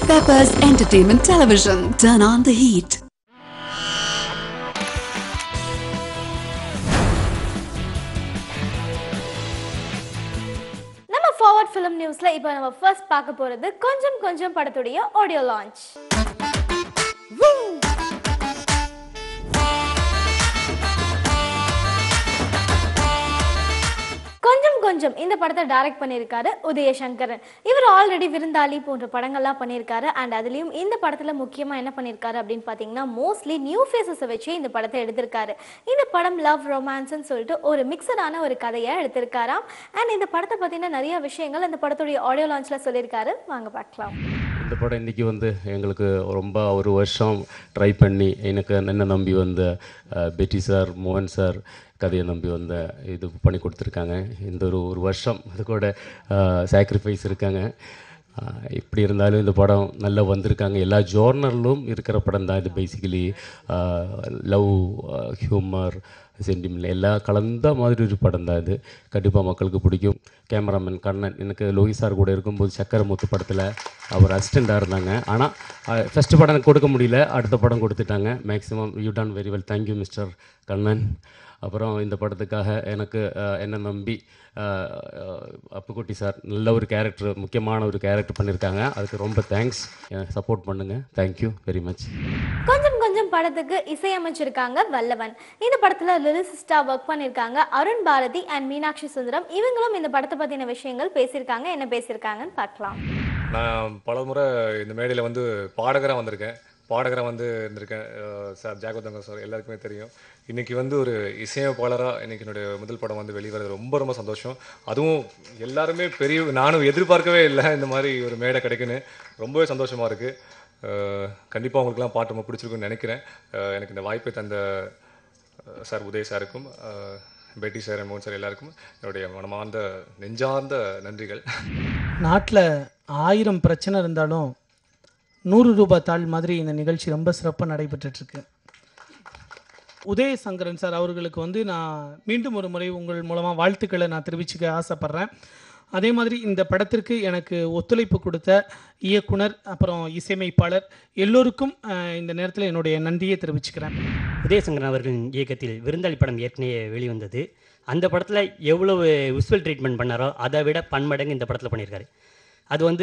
Peppers Entertainment Television. Turn on the heat. நம்ம Forward Film நியூஸ்ல இப்போ நம்ம ஃபர்ஸ்ட் பார்க்க போறது கொஞ்சம் கொஞ்சம் படத்துடைய ஆடியோ லான்ச் கொஞ்சம் கொஞ்சம் இந்த படத்தை டைரக்ட் பண்ணியிருக்காரு உதயசங்கரன் இவர் ஆல்ரெடி விருந்தாளி போன்ற படங்கள்லாம் பண்ணியிருக்காரு அண்ட் அதுலேயும் இந்த படத்தில் முக்கியமாக என்ன பண்ணியிருக்காரு அப்படின்னு பார்த்தீங்கன்னா மோஸ்ட்லி நியூ ஃபேஸஸை வச்சு இந்த படத்தை எடுத்திருக்காரு இந்த படம் லவ் ரொமான்ஸ்னு சொல்லிட்டு ஒரு மிக்சடான ஒரு கதையை எடுத்திருக்காராம் அண்ட் இந்த படத்தை பற்றின நிறைய விஷயங்கள் அந்த படத்துடைய ஆடியோ லான்ச்சில் சொல்லியிருக்காரு வாங்க பார்க்கலாம் இந்த படம் இன்றைக்கி வந்து எங்களுக்கு ரொம்ப ஒரு வருஷம் ட்ரை பண்ணி எனக்கு என்ன நம்பி வந்த அஹ், பெட்டி சார் மோகன் சார் கதையை நம்பி வந்த இது பண்ணி கொடுத்துருக்காங்க இந்த ஒரு ஒரு வருஷம் அது கூட சாக்ரிஃபைஸ் இருக்காங்க அஹ், இப்படி இருந்தாலும் இந்த படம் நல்லா வந்திருக்காங்க எல்லா ஜோர்னர்லும் இருக்கிற படம் தான் இது பேசிக்கலி லவ் ஹியூமர் சென்டிமெண்ட் எல்லாம் கலந்த மாதிரி ஒரு படம் தான் இது கண்டிப்பாக மக்களுக்கு பிடிக்கும் கேமராமேன் கண்ணன் எனக்கு லோகி சார் கூட இருக்கும்போது சக்கரமுத்து படத்தில் அவர் அசிஸ்டண்ட்டாக இருந்தாங்க ஆனால் ஃபஸ்ட்டு படம் எனக்கு கொடுக்க முடியல அடுத்த படம் கொடுத்துட்டாங்க maximum you done very well thank you mister Kannan அப்புறம் இந்த படத்துக்காக எனக்கு அஹ், என்னை நம்பி அஹ், அஹ், அப்புக்குட்டி சார் நல்ல ஒரு கேரக்டர் முக்கியமான ஒரு கேரக்டர் பண்ணியிருக்காங்க அதுக்கு ரொம்ப தேங்க்ஸ் சப்போர்ட் பண்ணுங்கள் தேங்க்யூ வெரி மச் கொஞ்சம் கொஞ்சம் படத்துக்கு இசையமைச்சிருக்காங்க வல்லவன் இந்த படத்துல லிரிசிஸ்டா ஒர்க் பண்ணிருக்காங்க அருண் பாரதி அண்ட் மீனாட்சி சுந்தரம் இவங்களும் இந்த படத்தை பத்தின விஷயங்கள் பேசியிருக்காங்க என்ன பேசியிருக்காங்கன்னு பார்க்கலாம் நான் பல முறை இந்த மேடையில் வந்து பாடகராக வந்திருக்கேன் பாடகராக வந்து இருந்திருக்கேன் அஹ் சார் ஜாகவதங்க சார் எல்லாருக்குமே தெரியும் இன்னைக்கு வந்து ஒரு இசையமைப்பாளராக இன்னைக்கு என்னுடைய முதல் படம் வந்து வெளிவரது ரொம்ப ரொம்ப சந்தோஷம் அதுவும் எல்லாருமே பெரிய நானும் எதிர்பார்க்கவே இல்லை இந்த மாதிரி ஒரு மேடை கிடைக்குன்னு ரொம்பவே சந்தோஷமாக இருக்குது கண்டிப்பாக உங்களுக்குலாம் பாட்டு ரொம்ப பிடிச்சிருக்குன்னு நினைக்கிறேன் அஹ் எனக்கு இந்த வாய்ப்பை தந்த அஹ் சார் உதய் சாருக்கும் அஹ் பெட்டி சார் மோகன் சார் எல்லாருக்கும் என்னுடைய மனமார்ந்த நெஞ்சார்ந்த நன்றிகள் நாட்டில் ஆயிரம் பிரச்சனை இருந்தாலும் நூறு ரூபாய் தாள் மாதிரி இந்த நிகழ்ச்சி ரொம்ப சிறப்பாக நடைபெற்றுட்ருக்கு உதயசங்கரன் சார் அவர்களுக்கு வந்து நான் மீண்டும் ஒரு முறை உங்கள் மூலமாக வாழ்த்துக்களை நான் தெரிவிச்சுக்க ஆசைப்பட்றேன் அதே மாதிரி இந்த படத்திற்கு எனக்கு ஒத்துழைப்பு கொடுத்த இயக்குனர் அப்புறம் இசையமைப்பாளர் எல்லோருக்கும் அஹ், இந்த நேரத்தில் என்னுடைய நன்றியை தெரிவிச்சுக்கிறேன் உதயசங்கரன் அவர்களின் இயக்கத்தில் விருந்தாளி படம் ஏற்கனவே வெளிவந்தது அந்த படத்தில் எவ்வளவு விஷுவல் ட்ரீட்மெண்ட் பண்ணாரோ அதை விட பன்மடங்கு இந்த படத்தில் பண்ணியிருக்காரு அது வந்து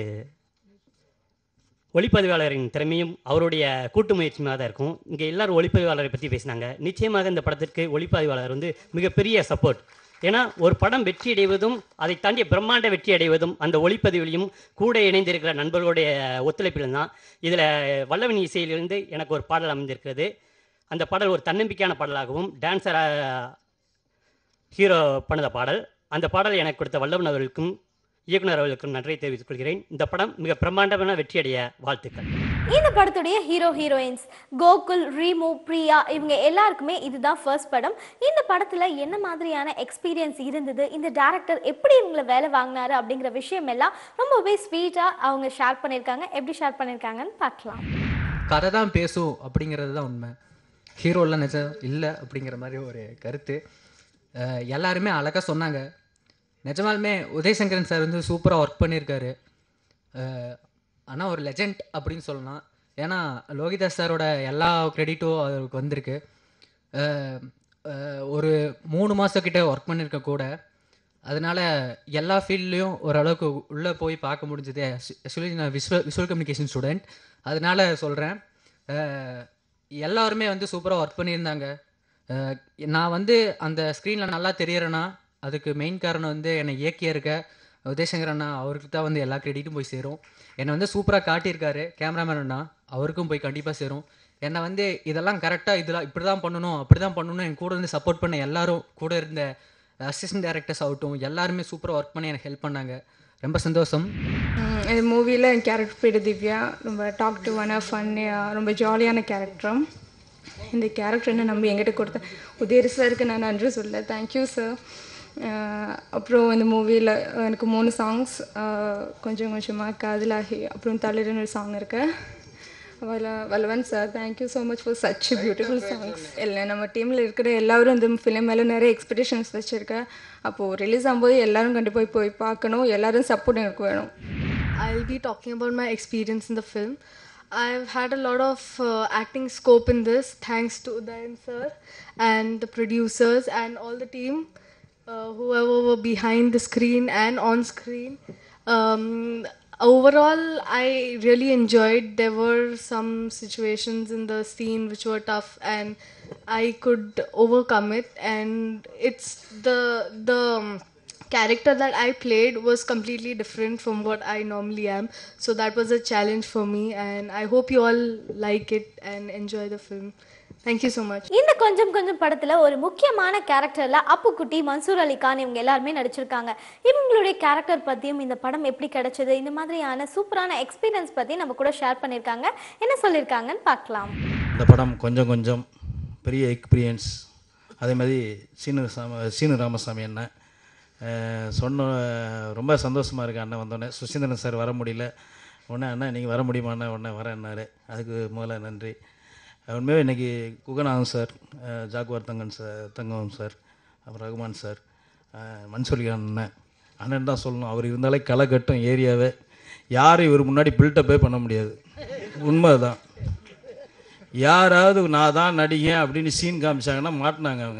ஒளிப்பதிவாளரின் திறமையும் அவருடைய கூட்டு முயற்சியுமாக தான் இருக்கும் இங்கே எல்லாரும் ஒளிப்பதிவாளரை பற்றி பேசினாங்க நிச்சயமாக இந்த படத்திற்கு ஒளிப்பதிவாளர் வந்து மிகப்பெரிய சப்போர்ட் ஏன்னா ஒரு படம் வெற்றி அடைவதும் அதை தாண்டிய பிரம்மாண்ட வெற்றி அடைவதும் அந்த ஒளிப்பதிவிலையும் கூட இணைந்திருக்கிற நண்பர்களுடைய ஒத்துழைப்பில் தான் இதில் வல்லவன் இசையிலிருந்து எனக்கு ஒரு பாடல் அமைந்திருக்கிறது அந்த பாடல் ஒரு தன்னம்பிக்கையான பாடலாகவும் டான்ஸராக ஹீரோ பண்ணத பாடல் அந்த பாடல் எனக்கு கொடுத்த வல்லவன் அவர்களுக்கும் இயக்குனர் அவர்களுக்கும் நன்றியை தெரிவித்துக் கொள்கிறேன் இந்த படம் மிக பிரம்மாண்டமான வெற்றியடைய வாழ்த்துக்கள் இந்த படத்துடைய ஹீரோ ஹீரோயின்ஸ் கோகுல் ரீமு பிரியா இவங்க எல்லாருக்குமே இதுதான் ஃபர்ஸ்ட் படம் இந்த படத்துல என்ன மாதிரியான எக்ஸ்பீரியன்ஸ் இருந்தது இந்த டேரக்டர் எப்படி இவங்களை வேலை வாங்கினாரு அப்படிங்கிற விஷயம் எல்லாம் ரொம்பவே ஸ்வீட்டா அவங்க ஷேர் பண்ணியிருக்காங்க எப்படி ஷேர் பண்ணியிருக்காங்கன்னு பார்க்கலாம் கதை தான் பேசும் அப்படிங்கிறது தான் உண்மை ஹீரோலாம் நிஜம் இல்லை அப்படிங்கிற மாதிரி ஒரு கருத்து அஹ் எல்லாருமே அழகாக சொன்னாங்க நிஜமாலுமே உதயசங்கரன் சார் வந்து சூப்பராக ஒர்க் பண்ணியிருக்காரு ஆனால் ஒரு லெஜண்ட் அப்படின்னு சொல்லலாம் ஏன்னா லோகிதாஸ் சாரோட எல்லா கிரெடிட்டும் அவருக்கு வந்திருக்கு அஹ் அஹ் ஒரு மூணு மாதம் கிட்ட ஒர்க் பண்ணியிருக்க கூட அதனால எல்லா ஃபீல்ட்லேயும் ஓரளவுக்கு உள்ளே போய் பார்க்க முடிஞ்சது ஆக்சுவலி நான் விஷுவல் விஷுவல் கம்யூனிகேஷன் ஸ்டூடெண்ட் அதனால சொல்கிறேன் எல்லாருமே வந்து சூப்பராக ஒர்க் பண்ணியிருந்தாங்க அஹ் நான் வந்து அந்த ஸ்க்ரீனில் நல்லா தெரியறேன்னா அதுக்கு மெயின் காரணம் வந்து என்னை இயக்கிய இருக்க உதயசங்கர் அண்ணா அவருக்கு தான் வந்து எல்லா கிரெடிட்டும் போய் சேரும் என்னை வந்து சூப்பராக காட்டியிருக்காரு கேமராமேன் அண்ணா அவருக்கும் போய் கண்டிப்பாக சேரும் என்னை வந்து இதெல்லாம் கரெக்டாக இதெல்லாம் இப்படி தான் பண்ணணும் அப்படி தான் பண்ணணும் என் கூட இருந்து சப்போர்ட் பண்ண எல்லாரும் கூட இருந்த அசிஸ்டன்ட் டேரக்டர்ஸ் ஆகட்டும் எல்லாருமே சூப்பராக ஒர்க் பண்ணி எனக்கு ஹெல்ப் பண்ணாங்க ரொம்ப சந்தோஷம் ம், இந்த மூவியில் என் கேரக்டர் பேர் திவ்யா ரொம்ப டாக்டிவான ஃபன்னியாக ரொம்ப ஜாலியான கேரக்டரும் இந்த கேரக்டர் என்ன நம்பி என்கிட்ட கொடுத்த உதயர் சாருக்கு நான் நன்றி சொல்ல தேங்க்யூ சார் அப்புறம் இந்த மூவியில் எனக்கு மூணு சாங்ஸ் கொஞ்சம் கொஞ்சமாக காதலாகி அப்புறம் தளிர்னு ஒரு சாங் இருக்கு வல Vallavan sir thank you so much for such beautiful songs இல்லை நம்ம டீமில் இருக்கிற எல்லாரும் இந்த ஃபிலிம் மேலே நிறைய எக்ஸ்பெக்டேஷன்ஸ் வச்சுருக்கேன் அப்போது ரிலீஸ் ஆகும்போது எல்லாரும் கண்டிப்பாக போய் பார்க்கணும் எல்லாரும் சப்போர்ட் எனக்கு வேணும் I'll be talking about my experience in the film. I've had a lot of uh, acting scope in this, thanks to Udayan sir and the producers and all the team, uh, whoever were behind the screen and on screen. Um, overall, I really enjoyed. There were some situations in the scene which were tough, and I could overcome it. And it's the the. um, character that I played was completely different from what I normally am. So that was a challenge for me, and I hope you all like it and enjoy the film. Thank you so much. இந்த கொஞ்சம் கொஞ்சம் படத்துல ஒரு முக்கியமான கேரக்டர்ல அப்புக்குட்டி மன்சூர் அலி கான் இவங்க எல்லாருமே நடிச்சிருக்காங்க இவங்களுடைய கேரக்டர் பத்தியும் இந்த படம் எப்படி கிடைச்சது இந்த மாதிரியான சூப்பரான எக்ஸ்பீரியன்ஸ் பத்தி நம்ம கூட ஷேர் பண்ணியிருக்காங்க என்ன சொல்லியிருக்காங்கன்னு பார்க்கலாம் இந்த படம் கொஞ்சம் கொஞ்சம் பெரிய எக்ஸ்பீரியன்ஸ் அதே மாதிரி சீனு சாம சீனு ராமசாமி அண்ணன் அஹ் சொன்ன ரொம்ப சந்தோஷமாக இருக்கு அண்ணன் வந்தோடனே சுசீந்திரன் சார் வர முடியல உடனே அண்ணன் நீங்கள் வர முடியுமா அண்ணன் உடனே வரேன்னாரு அதுக்கு முதல்ல நன்றி உண்மையாக இன்றைக்கி குகநாதன் சார் அஹ் Jaguar Thangam sir Thangam sir அப்புறம் ரகுமான் சார் அஹ் மன்சூரிகான் அண்ணன் அண்ணன் தான் சொல்லணும் அவர் இருந்தாலே களை கட்டும் ஏரியாவே யாரும் இவர் முன்னாடி பில்டப்பே பண்ண முடியாது உண்மை தான் யாராவது நான் தான் நடிகன் அப்படின்னு சீன் காமிச்சாங்கன்னா மாட்டினாங்க அவங்க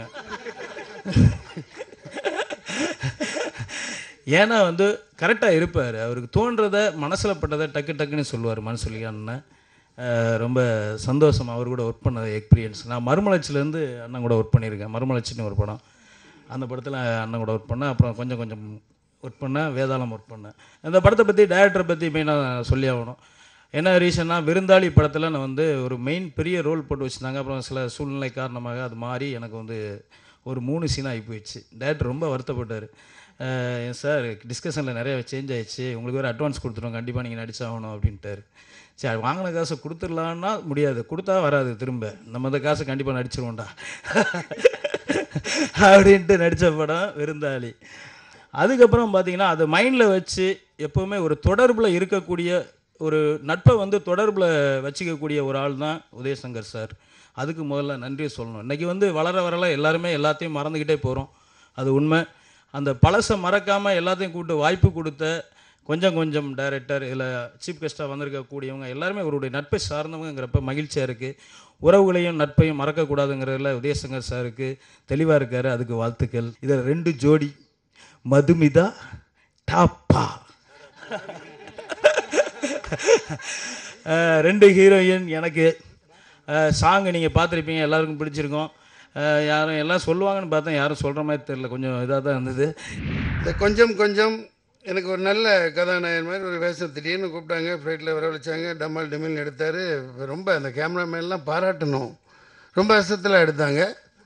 ஏன்னா வந்து கரெக்டாக இருப்பார் அவருக்கு தோன்றதை மனசில் பட்டதை டக்கு டக்குன்னு சொல்லுவார் மனசு அண்ணன் அஹ் ரொம்ப சந்தோஷம் அவர் கூட ஒர்க் பண்ண எக்ஸ்பீரியன்ஸ் நான் மறுமலர்ச்சியிலேருந்து அண்ணன் கூட ஒர்க் பண்ணியிருக்கேன் மறுமலர்ச்சின்னு ஒரு படம் அந்த படத்தில் அண்ணன் கூட ஒர்க் பண்ணேன் அப்புறம் கொஞ்சம் கொஞ்சம் ஒர்க் பண்ணேன் வேதாளம் ஒர்க் பண்ணேன் இந்த படத்தை பற்றி டைரக்டரை பற்றி மெயினாக சொல்லி ஆகணும் என்ன ரீசன்னா விருந்தாளி படத்தில் நான் வந்து ஒரு மெயின் பெரிய ரோல் போட்டு வச்சுருந்தாங்க அப்புறம் சில சூழ்நிலை காரணமாக அது மாறி எனக்கு வந்து ஒரு மூணு சீன் ஆகி போயிடுச்சு டேரக்டர் ரொம்ப வருத்தப்பட்டார் சார் டிஸ்கஷனில் நிறைய சேஞ்ச் ஆயிடுச்சு உங்களுக்கு வேறு அட்வான்ஸ் கொடுத்துருவோம் கண்டிப்பாக நீங்கள் நடிச்சாகணும் அப்படின்ட்டாரு சரி வாங்கின காசை கொடுத்துடலான்னா முடியாது கொடுத்தா வராது திரும்ப நம்ம இந்த காசை கண்டிப்பாக நடிச்சிருவோம்டா அப்படின்ட்டு நடித்த படம் விருந்தாளி அதுக்கப்புறம் பார்த்தீங்கன்னா அது மைண்டில் வச்சு எப்போவுமே ஒரு தொடர்பில் இருக்கக்கூடிய ஒரு நட்பை வந்து தொடர்பில் வச்சுக்கக்கூடிய ஒரு ஆள் தான் உதயசங்கர் சார் அதுக்கு முதல்ல நன்றி சொல்லணும் இன்றைக்கி வந்து வளர வரல எல்லாருமே எல்லாத்தையும் மறந்துக்கிட்டே போகிறோம் அது உண்மை அந்த பழசை மறக்காமல் எல்லாத்தையும் கூப்பிட்டு வாய்ப்பு கொடுத்த கொஞ்சம் கொஞ்சம் டைரக்டர் இதில் சீஃப் கெஸ்ட்டாக வந்திருக்கக்கூடியவங்க எல்லாருமே அவருடைய நட்பை சார்ந்தவங்கிறப்ப மகிழ்ச்சியாக இருக்குது உறவுகளையும் நட்பையும் மறக்கக்கூடாதுங்கிறதுல உதயசங்கர் சாருக்கு தெளிவாக இருக்கார் அதுக்கு வாழ்த்துக்கள் இதில் ரெண்டு ஜோடி மதுமிதா டாப்பா அஹ் ரெண்டு ஹீரோயின் எனக்கு சாங் நீங்கள் பார்த்துருப்பீங்க எல்லாருக்கும் பிடிச்சிருக்கும் அஹ் யாரும் எல்லாம் சொல்லுவாங்கன்னு பார்த்தேன் யாரும் சொல்கிற மாதிரி தெரில கொஞ்சம் இதாக தான் இருந்தது இந்த கொஞ்சம் கொஞ்சம் எனக்கு ஒரு நல்ல கதாநாயகன் மாதிரி ஒரு வேஷம் திடீர்னு கூப்பிட்டாங்க ஃப்ளைட்டில் வரவழைச்சாங்க டமால் டெமில்னு எடுத்தார் ரொம்ப அந்த கேமராமேன்லாம் பாராட்டணும் ரொம்ப வருஷத்தில் எடுத்தாங்க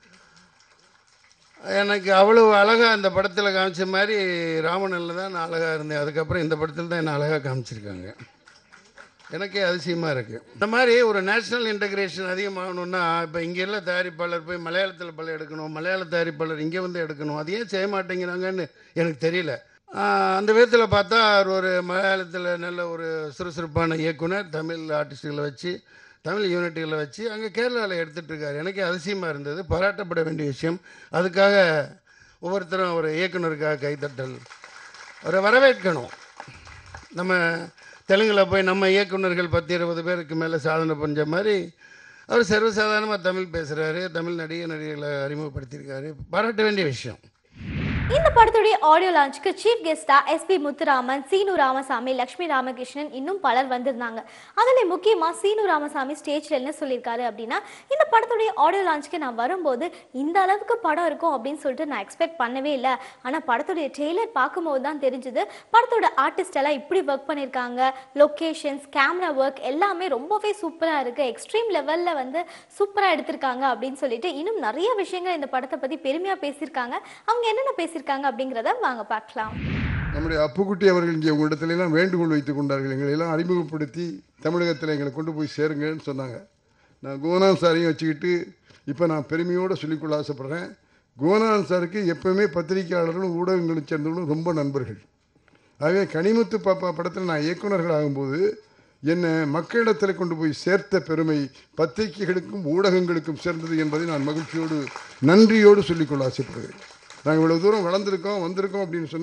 எனக்கு அவ்வளோ அழகாக அந்த படத்தில் காமிச்ச மாதிரி ராமனில் தான் நான் அழகாக இருந்தேன் அதுக்கப்புறம் இந்த படத்தில் தான் என்ன அழகாக காமிச்சிருக்காங்க எனக்கே அதிசயமாக இருக்குது இந்த மாதிரி ஒரு நேஷ்னல் இன்டகிரேஷன் அதிகமாகணும்னா இப்போ இங்கே எல்லாம் தயாரிப்பாளர் போய் மலையாளத்தில் படம் எடுக்கணும் மலையாள தயாரிப்பாளர் இங்கே வந்து எடுக்கணும் அது ஏன் செய்ய மாட்டேங்கிறாங்கன்னு எனக்கு தெரியல ஆஹ் அந்த விதத்தில் பார்த்தா அவர் ஒரு மலையாளத்தில் நல்ல ஒரு சுறுசுறுப்பான இயக்குனர் தமிழ் ஆர்டிஸ்டுகளை வச்சு தமிழ் யூனிட்டுகளை வச்சு அங்கே கேரளாவில் எடுத்துகிட்டு இருக்காரு எனக்கே அதிசயமாக இருந்தது பாராட்டப்பட வேண்டிய விஷயம் அதுக்காக ஒவ்வொருத்தரும் ஒரு இயக்குனருக்காக கைத்தட்டல் அவரை வரவேற்கணும் நம்ம தெலுங்கில் போய் நம்ம இயக்குனர்கள் பத்து இருபது பேருக்கு மேலே சாதனை பண்ண மாதிரி அவர் சர்வசாதாரணமாக தமிழ் பேசுகிறாரு தமிழ் நடிகை நடிகைகளை அறிமுகப்படுத்தியிருக்காரு பாராட்ட வேண்டிய விஷயம் இந்த படத்துடைய ஆடியோ லான்ச்சுக்கு சீஃப் கெஸ்டா எஸ்பி முத்துராமன் சீனு ராமசாமி லக்ஷ்மி ராமகிருஷ்ணன் இன்னும் பலர் வந்திருந்தாங்க அதில் முக்கியமாக சீனு ராமசாமி ஸ்டேஜில் என்ன சொல்லியிருக்காரு அப்படின்னா இந்த படத்துடைய ஆடியோ லான்ச்சுக்கு நான் வரும்போது இந்த அளவுக்கு படம் இருக்கும் அப்படின்னு சொல்லிட்டு நான் எக்ஸ்பெக்ட் பண்ணவே இல்லை ஆனால் படத்துடைய ட்ரெய்லர் பார்க்கும்போது தான் தெரிஞ்சுது படத்தோட ஆர்டிஸ்ட் எல்லாம் இப்படி ஒர்க் பண்ணியிருக்காங்க லொக்கேஷன்ஸ் கேமரா ஒர்க் எல்லாமே ரொம்பவே சூப்பராக இருக்குது எக்ஸ்ட்ரீம் லெவலில் வந்து சூப்பராக எடுத்திருக்காங்க அப்படின்னு சொல்லிட்டு இன்னும் நிறைய விஷயங்கள் இந்த படத்தை பற்றி பெருமையாக பேசியிருக்காங்க அவங்க என்னென்ன பேசியிருக்காங்க அப்படிங்கிறத வாங்க பார்க்கலாம் நம்முடைய அப்புக்குட்டி அவர்கள் இங்கே உங்களிடத்துல எல்லாம் வேண்டுகோள் வைத்துக் கொண்டார்கள் எங்களை எல்லாம் அறிமுகப்படுத்தி தமிழகத்தில் எங்களை கொண்டு போய் சேருங்கன்னு சொன்னாங்க நான் கோனான் சாரையும் வச்சுக்கிட்டு இப்போ நான் பெருமையோடு சொல்லிக்கொள்ள ஆசைப்பட்றேன் கோனான் சாருக்கு எப்பவுமே பத்திரிகையாளர்களும் ஊடகங்களும் சேர்ந்தவங்களும் ரொம்ப நண்பர்கள் ஆகவே கனிமுத்து பாப்பா படத்தில் நான் இயக்குனர்கள் ஆகும்போது என்னை மக்களிடத்தில் கொண்டு போய் சேர்த்த பெருமை பத்திரிகைகளுக்கும் ஊடகங்களுக்கும் சேர்ந்தது என்பதை நான் மகிழ்ச்சியோடு நன்றியோடு சொல்லிக்கொள்ள ஆசைப்படுகிறேன் நாங்கள் இவ்வளோ தூரம் வளர்ந்துருக்கோம் வந்திருக்கோம் அப்படின்னு சொன்னால்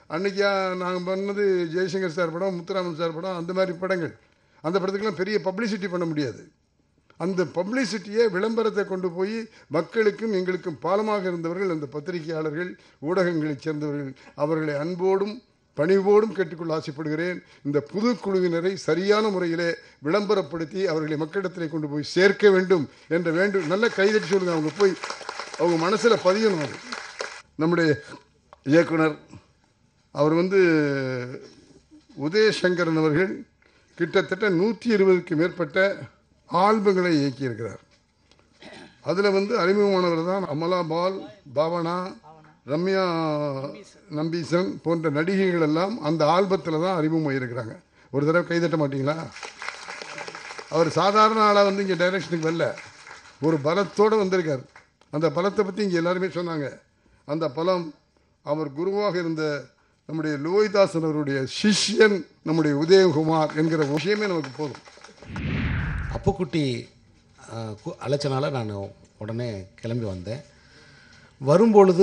அன்னைக்கு நாங்கள் பண்ணது ஜெய்சங்கர் சார் படம் முத்துராமன் சார் படம் அந்த மாதிரி படங்கள் அந்த படத்துக்கெல்லாம் பெரிய பப்ளிசிட்டி பண்ண முடியாது அந்த பப்ளிசிட்டியை விளம்பரத்தை கொண்டு போய் மக்களுக்கும் எங்களுக்கும் பாலமாக இருந்தவர்கள் அந்த பத்திரிகையாளர்கள் ஊடகங்களைச் சேர்ந்தவர்கள் அவர்களை அன்போடும் பணிவோடும் கேட்டுக்கொள்ள ஆசைப்படுகிறேன் இந்த புது குழுவினரை சரியான முறையிலே விளம்பரப்படுத்தி அவர்களை மக்களிடத்திலே கொண்டு போய் சேர்க்க வேண்டும் என்ற வேண்டும் நல்ல கைதட்டி சொல்லுங்க அவங்க போய் அவங்க மனசில் பதியணும் அது நம்முடைய இயக்குனர் அவர் வந்து உதயசங்கரன் அவர்கள் கிட்டத்தட்ட நூற்றி இருபதுக்கு மேற்பட்ட ஆல்பங்களை இயக்கியிருக்கிறார் அதில் வந்து அறிமுகமானவர் தான் அமலா பால் பாவனா ரம்யா நம்பீசன் போன்ற நடிகைகள் எல்லாம் அந்த ஆல்பத்தில் தான் அறிமுகம் இருக்கிறாங்க ஒரு தடவை கைதட்ட மாட்டீங்களா அவர் சாதாரண ஆளாக வந்து இங்கே டைரக்ஷனுக்கு வரல ஒரு பலத்தோடு வந்திருக்கார் அந்த பலத்தை பற்றி இங்கே எல்லாருமே சொன்னாங்க அந்த பலம் அவர் குருவாக இருந்த நம்முடைய லோய்தாசன் அவருடைய சிஷ்யன் நம்முடைய உதயகுமார் என்கிற விஷயமே நமக்கு போதும் அப்புக்குட்டி அஹ், கு- அழைச்சனால நான் உடனே கிளம்பி வந்தேன் வரும்பொழுது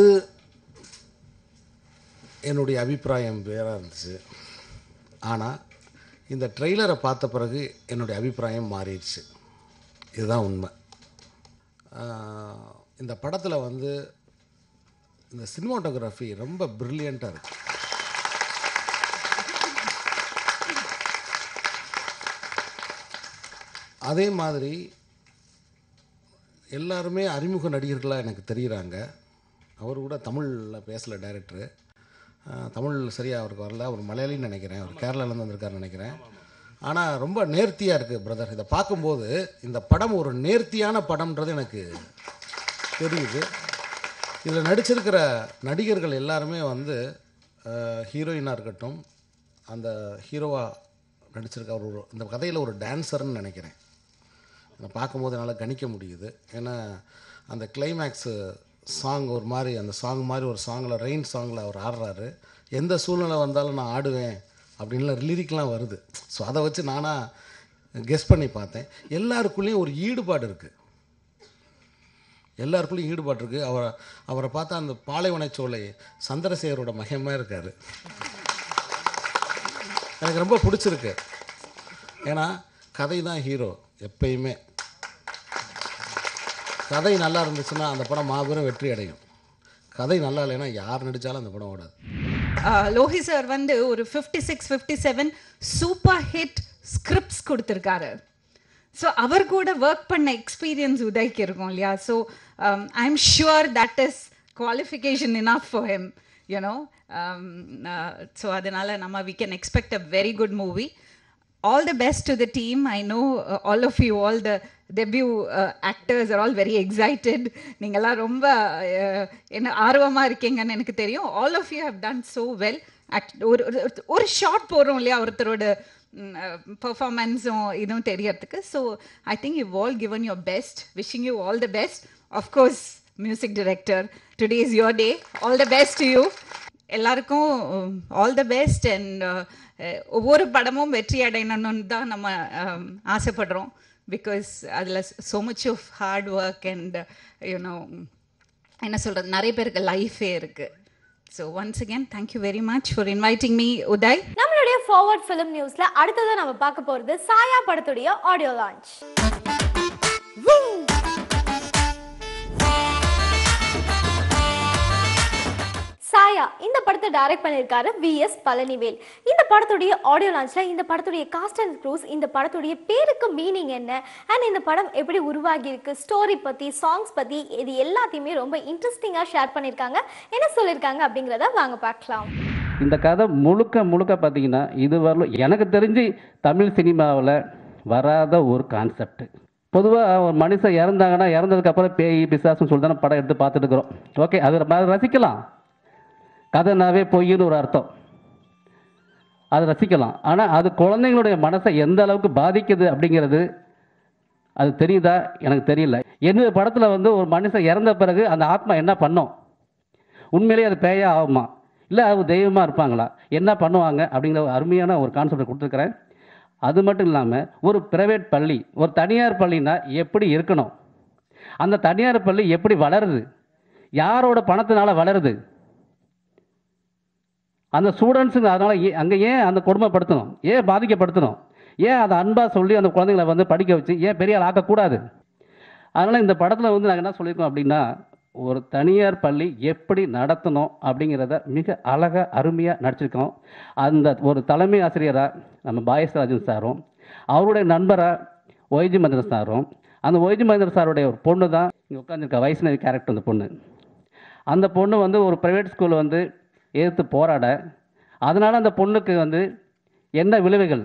என்னுடைய அபிப்பிராயம் வேறாக இருந்துச்சு ஆனால் இந்த ட்ரெய்லரை பார்த்த பிறகு என்னுடைய அபிப்பிராயம் மாறிடுச்சு இதுதான் உண்மை அஹ், இந்த படத்தில் வந்து இந்த சினிமாட்டோகிராஃபி ரொம்ப ப்ரில்லியண்ட்டாக இருக்குது அதே மாதிரி எல்லாருமே அறிமுக நடிகர்களாக எனக்கு தெரிகிறாங்க அவர் கூட தமிழில் பேசலை டைரக்டரு தமிழ் சரியாக அவருக்கு வரல அவர் மலையாளின்னு நினைக்கிறேன் அவர் கேரளாலேருந்து வந்திருக்காருன்னு நினைக்கிறேன் ஆனால் ரொம்ப நேர்த்தியாக இருக்குது பிரதர் இதை பார்க்கும்போது இந்த படம் ஒரு நேர்த்தியான படம்ன்றது எனக்கு தெரியுது இதில் நடிச்சிருக்கிற நடிகர்கள் எல்லாருமே வந்து ஹீரோயினாக இருக்கட்டும் அந்த ஹீரோவாக நடிச்சிருக்க அவர் ஒரு இந்த கதையில் ஒரு டான்ஸர்னு நினைக்கிறேன் அதை பார்க்கும்போது என்னால் கணிக்க முடியுது ஏன்னா அந்த கிளைமேக்ஸு சாங் ஒரு மாதிரி அந்த சாங் மாதிரி ஒரு சாங்கில் ரெயின் சாங்கில் அவர் ஆடுறாரு எந்த சூழ்நிலை வந்தாலும் நான் ஆடுவேன் அப்படின்லாம் லிரிக்லாம் வருது ஸோ அதை வச்சு நானாக கெஸ் பண்ணி பார்த்தேன் எல்லாருக்குள்ளேயும் ஒரு ஈடுபாடு இருக்குது எல்லாருக்குள்ளேயும் ஈடுபாடு இருக்குது அவரை அவரை பார்த்தா அந்த பாலைவனச்சோலை சந்திரசேகரோட மகமாக இருக்கார் எனக்கு ரொம்ப பிடிச்சிருக்கு ஏன்னா கதை தான் ஹீரோ எப்பயுமே கதை நல்லா இருந்துச்சுன்னா அந்த படம் மாபெரும் வெற்றி அடையும் கதை நல்லா இல்லைன்னா யார் நடித்தாலும் அந்த படம் ஓடாது ஆஹ் லோஹி சார் வந்து ஒரு fifty six fifty seven super hit scripts கொடுத்துருக்காரு ஸோ அவர் கூட ஒர்க் பண்ண எக்ஸ்பீரியன்ஸ் உதய்க்கு இருக்கும் இல்லையா so I am sure that is qualification enough for him you know so அதனால நம்ம we can expect a very good movie all the best to the team. I know uh, all of you, all the debut uh, actors are all very excited. நீங்கெல்லாம் ரொம்ப uh, என்ன ஆர்வமாக இருக்கீங்கன்னு எனக்கு தெரியும் all of you have done so well ஒரு ஒரு- ஒரு ஷார்ட் போகிறோம் இல்லையா ஒருத்தரோட பெர்ஃபார்மன்ஸும் இதுவும் தெரியறதுக்கு so I think you all given your best wishing you all the best of course music director today is your day all the best you எல்லாருக்கும் ஆல் த பெஸ்ட் அண்ட் ஒவ்வொரு படமும் வெற்றி அடையணும்னு தான் நம்ம um, ஆசைப்படுறோம் பிகாஸ் அதில் so much of hard work and you know என்ன சொல்கிறது நிறைய பேருக்கு லைஃபே இருக்குது so once again thank you very much for inviting me Uday நம்மளுடைய ஃபார்வர்ட் ஃபிலிம் நியூஸ்ல அடுத்ததா நம்ம பார்க்க போறது சாயா படத்துடைய ஆடியோ லான்ச் சாயா இந்த படத்தை டைரக்ட் பண்ணியிருக்காரு வி எஸ் பழனிவேல் இந்த படத்துடைய ஆடியோ லான்ச்ல இந்த படத்துடைய காஸ்ட் அண்ட் க்ரூஸ் இந்த படத்துடைய பேருக்கு மீனிங் என்ன அண்ட் இந்த படம் எப்படி உருவாகி இருக்கு ஸ்டோரி பத்தி சாங்ஸ் பத்தி இது எல்லாத்தையுமே ரொம்ப இன்ட்ரெஸ்டிங்கா ஷேர் பண்ணியிருக்காங்க என்ன சொல்லியிருக்காங்க அப்படிங்கிறத வாங்க பார்க்கலாம் இந்த கதை முழுக்க முழுக்க பார்த்தீங்கன்னா இது வரலும் எனக்கு தெரிஞ்சு தமிழ் சினிமாவில் வராத ஒரு கான்செப்ட் பொதுவாக ஒரு மனுஷன் இறந்தாங்கன்னா இறந்ததுக்கப்புறம் பேய் பிசாசுன்னு சொல்லி தானே படம் எடுத்து பார்த்துட்டு இருக்கிறோம் ஓகே அது நம்ம அதை ரசிக்கலாம் கதைனாவே பொய்ன்னு ஒரு அர்த்தம் அதை ரசிக்கலாம் ஆனால் அது குழந்தைங்களுடைய மனசை எந்த அளவுக்கு பாதிக்குது அப்படிங்கிறது அது தெரியுதா எனக்கு தெரியல என்னுடைய படத்தில் வந்து ஒரு மனுஷன் இறந்த பிறகு அந்த ஆத்மா என்ன பண்ணும் உண்மையிலேயே அது பேயா ஆகுமா இல்லை அது தெய்வமாக இருப்பாங்களா என்ன பண்ணுவாங்க அப்படிங்கிற ஒரு அருமையான ஒரு கான்செப்ட் கொடுத்துருக்குறேன் அது மட்டும் இல்லாமல் ஒரு பிரைவேட் பள்ளி ஒரு தனியார் பள்ளினா எப்படி இருக்கணும் அந்த தனியார் பள்ளி எப்படி வளருது யாரோட பணத்தினால வளருது அந்த ஸ்டூடெண்ட்ஸுங்க அதனால் ஏ அங்கே ஏன் அந்த கொடுமைப்படுத்தணும் ஏன் பாதிக்கப்படுத்தணும் ஏன் அதை அன்பாக சொல்லி அந்த குழந்தைங்களை வந்து படிக்க வச்சு ஏன் பெரிய ஆள் ஆக்கக்கூடாது அதனால் இந்த படத்தில் வந்து நாங்கள் என்ன சொல்லியிருக்கோம் அப்படின்னா ஒரு தனியார் பள்ளி எப்படி நடத்தணும் அப்படிங்கிறத மிக அழகாக அருமையாக நடிச்சிருக்கோம் அந்த ஒரு தலைமை ஆசிரியராக நம்ம பாயசராஜன் சாரும் அவருடைய நண்பராக ஒய்ஜி மந்திரன் சாரும் அந்த ஒய்ஜி மந்திரன் சாருடைய ஒரு பொண்ணு தான் இங்கே உட்காந்துருக்க வைஷ்ணவி கேரக்டர் அந்த பொண்ணு அந்த பொண்ணு வந்து ஒரு ப்ரைவேட் ஸ்கூல் வந்து எதிர்த்து போராட அதனால் அந்த பொண்ணுக்கு வந்து என்ன விளைவுகள்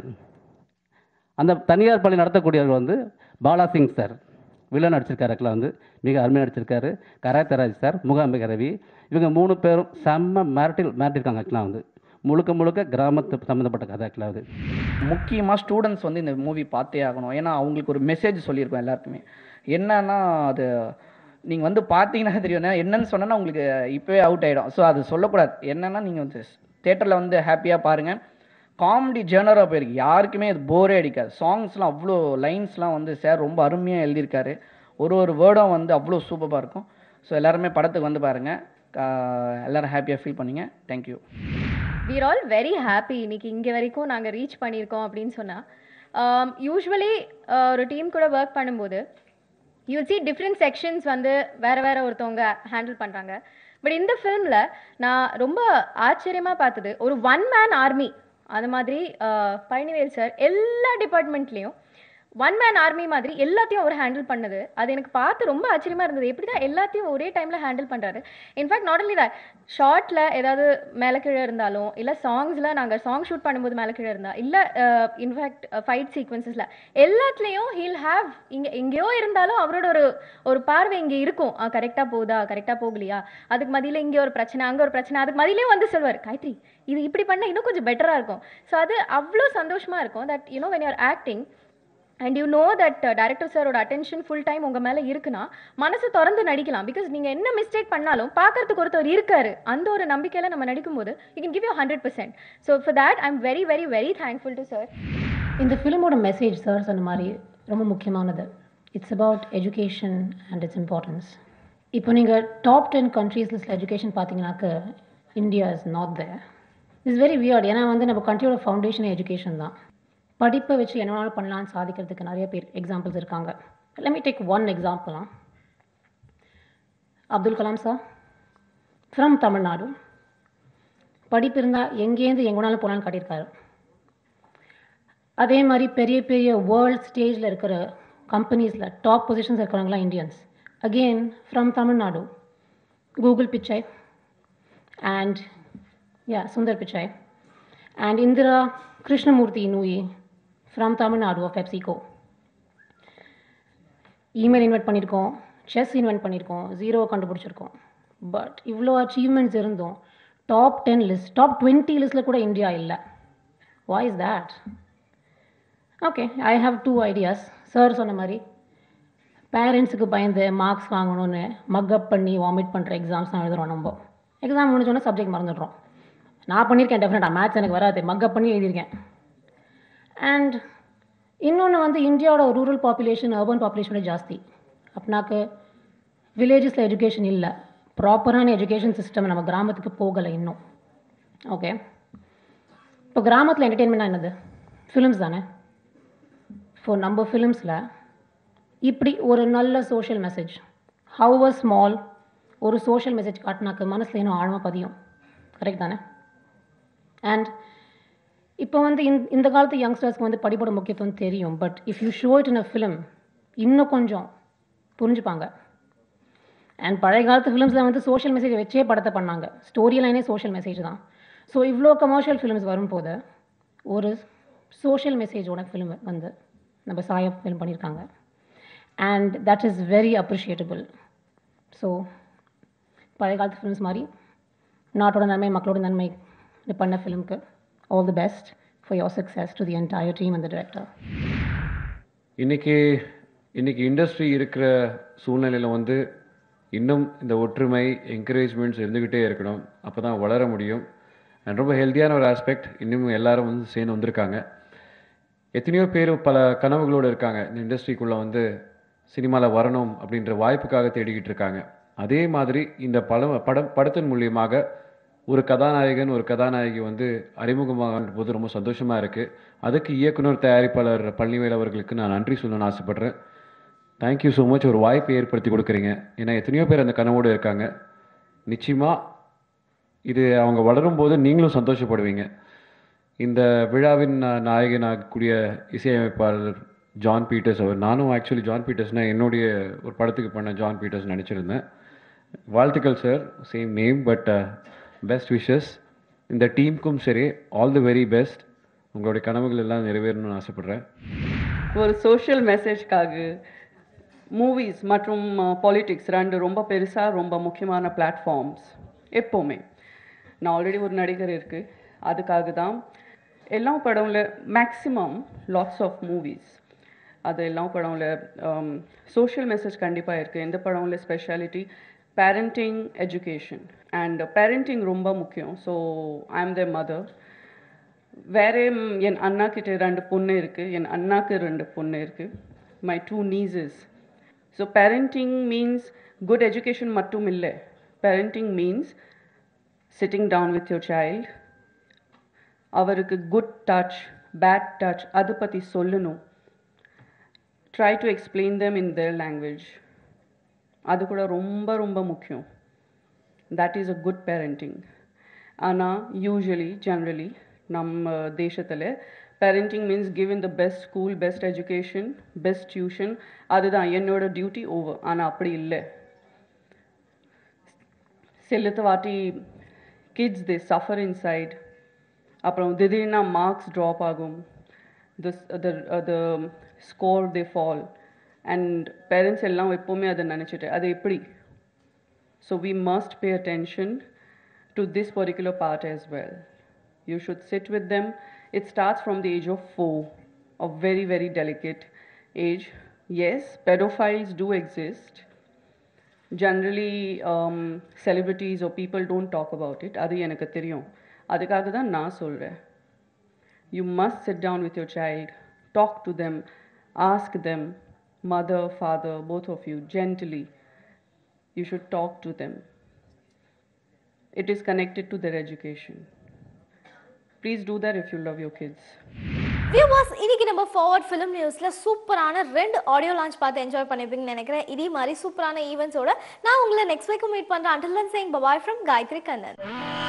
அந்த தனியார் பள்ளி நடத்தக்கூடியவர் வந்து பாலாசிங் சார் வில்லன் நடிச்சிருக்காருக்குல வந்து மிக அருமையாக நடிச்சிருக்காரு கராத்தராஜ் சார் முகாம்பிக ரவி இவங்க மூணு பேரும் செம்ம மிரட்டில் மிரட்டிருக்காங்க ஆக்சுவலாக வந்து முழுக்க முழுக்க கிராமத்து சம்மந்தப்பட்ட கதை ஆக்சுவலாக அது முக்கியமாக ஸ்டூடெண்ட்ஸ் வந்து இந்த மூவி பார்த்தே ஆகணும் ஏன்னா அவங்களுக்கு ஒரு மெசேஜ் சொல்லியிருக்கோம் எல்லாருக்குமே என்னன்னா அது நீங்கள் வந்து பார்த்தீங்கன்னா தெரியும் ஏன்னா என்னன்னு சொன்னால் உங்களுக்கு இப்போவே அவுட் ஆகிடும் ஸோ அது சொல்லக்கூடாது என்னன்னா நீங்கள் வந்து தேட்டரில் வந்து ஹாப்பியாக பாருங்கள் காமெடி ஜேனராக போயிருக்கு யாருக்குமே அது போரே அடிக்காது சாங்ஸ்லாம் அவ்வளோ லைன்ஸ்லாம் வந்து சார் ரொம்ப அருமையாக எழுதியிருக்காரு ஒரு ஒரு வேர்டும் வந்து அவ்வளோ சூப்பராக இருக்கும் ஸோ எல்லாருமே படத்துக்கு வந்து பாருங்கள் எல்லோரும் ஹாப்பியாக ஃபீல் பண்ணீங்க thank you we're all very happy இன்னைக்கு இங்கே வரைக்கும் நாங்கள் ரீச் பண்ணியிருக்கோம் அப்படின்னு சொன்னால் யூஸ்வலி ஒரு டீம் கூட ஒர்க் பண்ணும்போது யூ சி டிஃப்ரெண்ட் செக்ஷன்ஸ் வந்து வேறு வேறு ஒருத்தவங்க ஹேண்டில் பண்ணுறாங்க பட் இந்த ஃபிலிமில் நான் ரொம்ப ஆச்சரியமாக பார்த்தது ஒரு ஒன் மேன் ஆர்மி அது மாதிரி அஹ், பழனிவேல் சார் எல்லா டிபார்ட்மெண்ட்லேயும் ஒன் மேன் ஆர்மி மாதிரி எல்லாத்தையும் அவர் ஹேண்டில் பண்ணது அது எனக்கு பார்த்து ரொம்ப ஆச்சரியமா இருந்தது எப்படி தான் எல்லாத்தையும் ஒரே டைமில் ஹேண்டில் பண்ணுறாரு இன்ஃபேக்ட் நாட் only that ஷார்ட்டில் ஏதாவது மேலே கீழே இருந்தாலும் இல்லை சாங்ஸில் நாங்கள் சாங் ஷூட் பண்ணும்போது மேலே கீழே இருந்தால் இல்லை இன்ஃபேக்ட் ஃபைட் சீக்வன்சஸில் எல்லாத்துலேயும் ஹீல் ஹாவ் இங்கே எங்கேயோ இருந்தாலும் அவரோட ஒரு ஒரு பார்வை இங்கே இருக்கும் கரெக்டாக போகுதா கரெக்டாக போகலையா அதுக்கு மதியில் இங்கே ஒரு பிரச்சனை அங்கே ஒரு பிரச்சனை அதுக்கு மதியிலே வந்து சொல்வார் காயத்ரி இது இப்படி பண்ணால் இன்னும் கொஞ்சம் பெட்டராக இருக்கும் ஸோ அது அவ்வளோ சந்தோஷமாக இருக்கும் that you know when you're acting and you know that director சாரோட அட்டென்ஷன் ஃபுல் டைம் உங்கள் மேலே இருக்குன்னா மனசு திறந்து நடிக்கலாம் பிகாஸ் நீங்கள் என்ன மிஸ்டேக் பண்ணாலும் பார்க்கறதுக்கு ஒருத்தர் இருக்காரு அந்த ஒரு நம்பிக்கையில் நம்ம நடிக்கும்போது you can give you hundred percent so for that I am very very very thankful to sir இந்த ஃபிலிமோட மெசேஜ் சார் சொன்ன மாதிரி ரொம்ப முக்கியமானது it's about education and its importance இப்போ நீங்கள் டாப் டென் கண்ட்ரீஸ் லிஸ்ட்டில் எஜுகேஷன் பார்த்தீங்கன்னாக்க India is not there it's very weird ஏன்னா வந்து நம்ம கண்ட்ரியோட ஃபவுண்டேஷன் எஜுகேஷன் தான் படிப்பை வச்சு என்ன வேணாலும் பண்ணலாம்னு சாதிக்கிறதுக்கு நிறைய பேர் எக்ஸாம்பிள்ஸ் இருக்காங்க let me take one example Abdul Kalam sir from Tamil Nadu படிப்பு இருந்தால் எங்கேருந்து எங்கே வேணாலும் போகலான்னு காட்டியிருக்காரு அதே மாதிரி பெரிய பெரிய வேர்ல்ட் ஸ்டேஜில் இருக்கிற கம்பெனிஸில் டாப் பொசிஷன்ஸ் இருக்கிறவங்களாம் Indians again from Tamil Nadu Google Pichai and ya Sundar Pichai and Indra Krishnamurthy Nooyi from Tamil Nadu of PepsiCo email invent பண்ணியிருக்கோம் செஸ் இன்வென்ட் பண்ணியிருக்கோம் ஜீரோ கண்டுபிடிச்சிருக்கோம் பட் இவ்வளோ அச்சீவ்மெண்ட்ஸ் இருந்தும் top ten list top twenty லிஸ்ட்டில் கூட இந்தியா இல்லை why is that okay I have two ideas sir சொன்ன மாதிரி பேரண்ட்ஸுக்கு பயந்து மார்க்ஸ் வாங்கணும்னு மக்கப் பண்ணி வாமிட் பண்ணுற எக்ஸாம்ஸ் தான் எழுதுகிறோம் நம்ம எக்ஸாம் முடிஞ்சோடனே சப்ஜெக்ட் மறந்துடுறோம் நான் பண்ணியிருக்கேன் டெஃபினட்டாக மேத்ஸ் எனக்கு வராது மக்கப் பண்ணி எழுதியிருக்கேன் அண்ட் இன்னொன்று வந்து இந்தியாவோட ரூரல் பாப்புலேஷன் அர்பன் பாப்புலேஷனோட ஜாஸ்தி அப்படின்னாக்க வில்லேஜஸில் எஜுகேஷன் இல்லை ப்ராப்பரான எஜுகேஷன் சிஸ்டம் நம்ம கிராமத்துக்கு போகலை இன்னும் ஓகே இப்போ கிராமத்தில் என்டர்டெயின்மெண்ட்னா என்னது ஃபிலிம்ஸ் தானே ஸோ நம்ம ஃபிலிம்ஸில் இப்படி ஒரு நல்ல social message how a small ஒரு சோஷியல் மெசேஜ் காட்டினாக்க மனசில் இன்னும் ஆழமாக பதியும் கரெக்ட் தானே அண்ட் இப்போ வந்து இந்த இந்த காலத்து யங்ஸ்டர்ஸ்க்கு வந்து படிப்போட முக்கியத்துவம் தெரியும் but if you show it in a film இன்னும் கொஞ்சம் புரிஞ்சுப்பாங்க அண்ட் பழைய காலத்து ஃபிலிம்ஸில் வந்து சோஷியல் மெசேஜ் வச்சே படத்தை பண்ணாங்க ஸ்டோரி லைனே சோஷியல் மெசேஜ் தான் ஸோ இவ்வளோ கமர்ஷியல் ஃபிலிம்ஸ் வரும்போது ஒரு சோஷியல் மெசேஜோட ஃபிலிம் வந்து நம்ம சாயா ஃபிலிம் பண்ணியிருக்காங்க and that is very appreciable so பழைய காலத்து ஃபிலிம்ஸ் மாதிரி நாட்டோட நன்மை மக்களோட நன்மை இது பண்ண ஃபிலிம்க்கு all the best for your success to the entire team and the director இன்றைக்கி இன்றைக்கி இண்டஸ்ட்ரி இருக்கிற சூழ்நிலையில் வந்து இன்னும் இந்த ஒற்றுமை என்கரேஜ்மெண்ட்ஸ் இருந்துக்கிட்டே இருக்கணும் அப்போ தான் வளர முடியும் அண்ட் ரொம்ப ஹெல்த்தியான ஒரு ஆஸ்பெக்ட் இன்னும் எல்லாரும் வந்து சேர்ந்து வந்திருக்காங்க எத்தனையோ பேர் பல கனவுகளோடு இருக்காங்க இந்த இண்டஸ்ட்ரிக்குள்ளே வந்து சினிமாவில் வரணும் அப்படின்ற வாய்ப்புக்காக தேடிக்கிட்டு இருக்காங்க அதே மாதிரி இந்த படம் படம் படத்தின் மூலியமாக ஒரு கதாநாயகன் ஒரு கதாநாயகி வந்து அறிமுகமாக போது ரொம்ப சந்தோஷமாக இருக்குது அதுக்கு இயக்குனர் தயாரிப்பாளர் பழனிவேல் அவர்களுக்கு நான் நன்றி சொல்லணும்னு ஆசைப்பட்றேன் தேங்க்யூ ஸோ மச் ஒரு வாய்ப்பை ஏற்படுத்தி கொடுக்குறீங்க ஏன்னா எத்தனையோ பேர் அந்த கனவோடு இருக்காங்க நிச்சயமாக இது அவங்க வளரும்போது நீங்களும் சந்தோஷப்படுவீங்க இந்த விழாவின் நா- நாயகனாகக்கூடிய இசையமைப்பாளர் ஜான் பீட்டர்ஸ் அவர் நானும் ஆக்சுவலி ஜான் பீட்டர்ஸ்னால் என்னுடைய ஒரு படத்துக்கு பண்ண ஜான் பீட்டர்ஸ் நினச்சிருந்தேன் வாழ்த்துக்கள் sir same name but best wishes இந்த டீமுக்கும் சரி ஆல் தி வெரி பெஸ்ட் உங்களுடைய கனவுகள் எல்லாம் நிறைவேறணும்னு ஆசைப்பட்றேன் ஒரு சோஷியல் மெசேஜ்க்காக மூவிஸ் மற்றும் பாலிடிக்ஸ் ரெண்டு ரொம்ப பெருசாக ரொம்ப முக்கியமான பிளாட்ஃபார்ம்ஸ் எப்போவுமே நான் ஆல்ரெடி ஒரு நடிகர் இருக்குது அதுக்காக தான் எல்லா படம்ல மேக்ஸிமம் லாட்ஸ் ஆஃப் மூவிஸ் அது எல்லா படம்ல சோஷியல் மெசேஜ் கண்டிப்பாக இருக்குது எந்த படம்ல speciality parenting education and parenting ரொம்ப முக்கியம் ஸோ ஐ ஆம் த மதர் வேறே ம், என் அண்ணா கிட்ட ரெண்டு பொண்ணு இருக்கு என் அண்ணாக்கு ரெண்டு பொண்ணு இருக்கு my two nieces so parenting means good education மட்டும் இல்லை parenting means sitting down with your child அவருக்கு குட் டச் பேட் டச் அதை பற்றி சொல்லணும் try to explain them in their language அது கூட ரொம்ப ரொம்ப முக்கியம் that is a good parenting ஆனால் யூஸ்வலி ஜென்ரலி நம்ம தேசத்தில் parenting means giving the best school best education best tuition அதுதான் என்னோட டியூட்டி ஓவர் ஆனால் அப்படி இல்லை சிலத்து வாட்டி கிட்ஸ் தே சஃபர் இன்சைட் அப்புறம் திடீர்னா மார்க்ஸ் ட்ராப் ஆகும் this the score they fall and parents எல்லாம் எப்போவுமே அதை நினச்சிட்டு அது எப்படி so we must pay attention to this particular part as well. You should sit with them. It starts from the age of four, a very, very delicate age. Yes, pedophiles do exist. Generally, um, celebrities or people don't talk about it. அது எனக்கு தெரியும் அதுக்காக தான் நான் சொல்கிறேன் You must sit down with your child, talk to them, ask them, mother, father, both of you, gently. You should talk to them. It is connected to their education. Please do that if you love your kids. Viewers இன்னைக்கு நம்ம Forward Film நியூஸ்ல சூப்பரான ரெண்டு audio launch பார்த்து enjoy பண்ணிருப்பீங்கன்னு நினைக்கிறேன் இதே மாதிரி சூப்பரான ஈவெண்ட்ஸோட நான் உங்களை நெக்ஸ்ட் வீக்கும் மீட் பண்றேன் அண்டில் சேங் பபாய் ஃப்ரம் காயத்ரி கண்ணன்